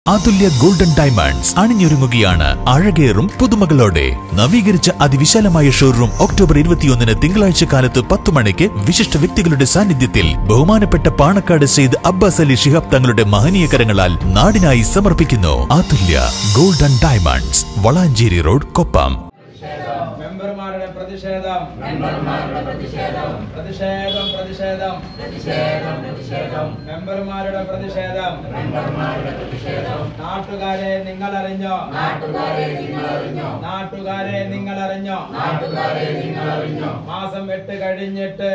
അതുല്യ golden diamonds അണിഞ്ഞൊരുങ്ങുകയാണ് അഴകേറും പുതുമകളോടെ നവീകരിച്ച അതിവിശാലമായ ഷോറൂം ഒക്ടോബർ ഇരുപത്തിയൊന്നിന് തിങ്കളാഴ്ച കാലത്ത് പത്തു മണിക്ക് വിശിഷ്ട വ്യക്തികളുടെ സാന്നിധ്യത്തിൽ ബഹുമാനപ്പെട്ട പാണക്കാട് സെയ്ദ് അബ്ബാസ് അലി ശിഹാബ് തങ്ങളുടെ മഹനീയ കരങ്ങളാൽ നാടിനായി സമർപ്പിക്കുന്നു Athulya golden diamonds Valanchery road Koppam മെമ്പർമാരുടെ പ്രതിഷേധം പ്രതിഷേധം പ്രതിഷേധം മെമ്പർമാരുടെ പ്രതിഷേധം നാട്ടുകാരെ നിങ്ങൾ അറിഞ്ഞോ നാട്ടുകാരെ നിങ്ങൾ അറിഞ്ഞോ മാസം എട്ട് കഴിഞ്ഞിട്ട്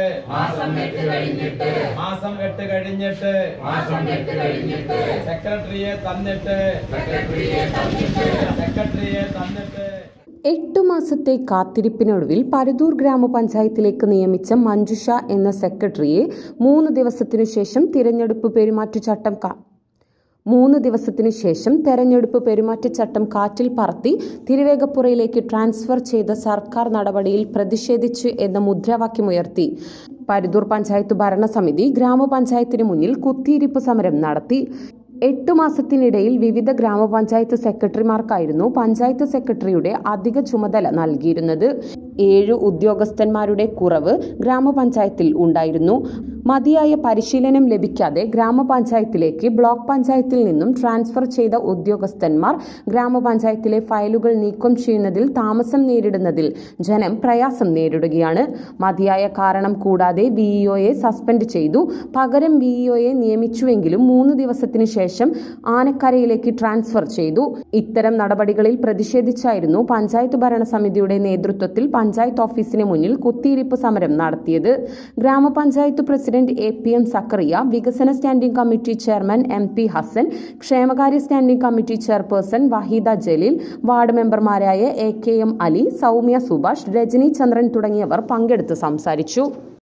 മാസം എട്ട് കഴിഞ്ഞിട്ട് സെക്രട്ടറിയെ തന്നിട്ട് സെക്രട്ടറിയെ തന്നിട്ട് എട്ടു മാസത്തെ കാത്തിരിപ്പിനൊടുവിൽ പരുതൂർ ഗ്രാമപഞ്ചായത്തിലേക്ക് നിയമിച്ച മഞ്ജുഷ എന്ന സെക്രട്ടറിയെ മൂന്ന് ദിവസത്തിനു ശേഷം തിരഞ്ഞെടുപ്പ് പെരുമാറ്റച്ചട്ടം കാ മൂന്ന് ദിവസത്തിനു ശേഷം തെരഞ്ഞെടുപ്പ് പെരുമാറ്റച്ചട്ടം കാറ്റിൽ പറത്തി തിരുവേഗപ്പുറയിലേക്ക് ട്രാൻസ്ഫർ ചെയ്ത സർക്കാർ നടപടിയിൽ പ്രതിഷേധിച്ചു എന്ന മുദ്രാവാക്യമുയർത്തി പരുതൂർ പഞ്ചായത്ത് ഭരണസമിതി ഗ്രാമപഞ്ചായത്തിന് മുന്നിൽ കുത്തിയിരിപ്പ് സമരം നടത്തി എട്ടു മാസത്തിനിടയിൽ വിവിധ ഗ്രാമപഞ്ചായത്ത് സെക്രട്ടറിമാർക്കായിരുന്നു പഞ്ചായത്ത് സെക്രട്ടറിയുടെ അധിക ചുമതല നൽകിയിരുന്നത് ഏഴ് ഉദ്യോഗസ്ഥന്മാരുടെ കുറവ് ഗ്രാമപഞ്ചായത്തിൽ ഉണ്ടായിരുന്നു മതിയായ പരിശീലനം ലഭിക്കാതെ ഗ്രാമപഞ്ചായത്തിലേക്ക് ബ്ലോക്ക് പഞ്ചായത്തിൽ നിന്നും ട്രാൻസ്ഫർ ചെയ്ത ഉദ്യോഗസ്ഥന്മാർ ഗ്രാമപഞ്ചായത്തിലെ ഫയലുകൾ നീക്കം ചെയ്യുന്നതിൽ താമസം നേരിടുന്നതിൽ ജനം പ്രയാസം നേരിടുകയാണ് മതിയായ കാരണം കൂടാതെ വിഇഒയെ സസ്പെൻഡ് ചെയ്തു പകരം വിഇഒയെ നിയമിച്ചുവെങ്കിലും മൂന്ന് ദിവസത്തിന് ശേഷം ആനക്കരയിലേക്ക് ട്രാൻസ്ഫർ ചെയ്തു ഇത്തരം നടപടികളിൽ പ്രതിഷേധിച്ചായിരുന്നു പഞ്ചായത്ത് ഭരണസമിതിയുടെ നേതൃത്വത്തിൽ പഞ്ചായത്ത് ഓഫീസിന് മുന്നിൽ കുത്തിയിരിപ്പ് സമരം നടത്തിയത് ഗ്രാമപഞ്ചായത്ത് president A P M Zakariya വികസന standing committee chairman M P Hassan ക്ഷേമകാര്യ standing committee chairperson Waheeda Jaleel ward മെമ്പർമാരായ A K M Ali Soumya Subhash Rajani Chandran തുടങ്ങിയവർ പങ്കെടുത്ത് സംസാരിച്ചു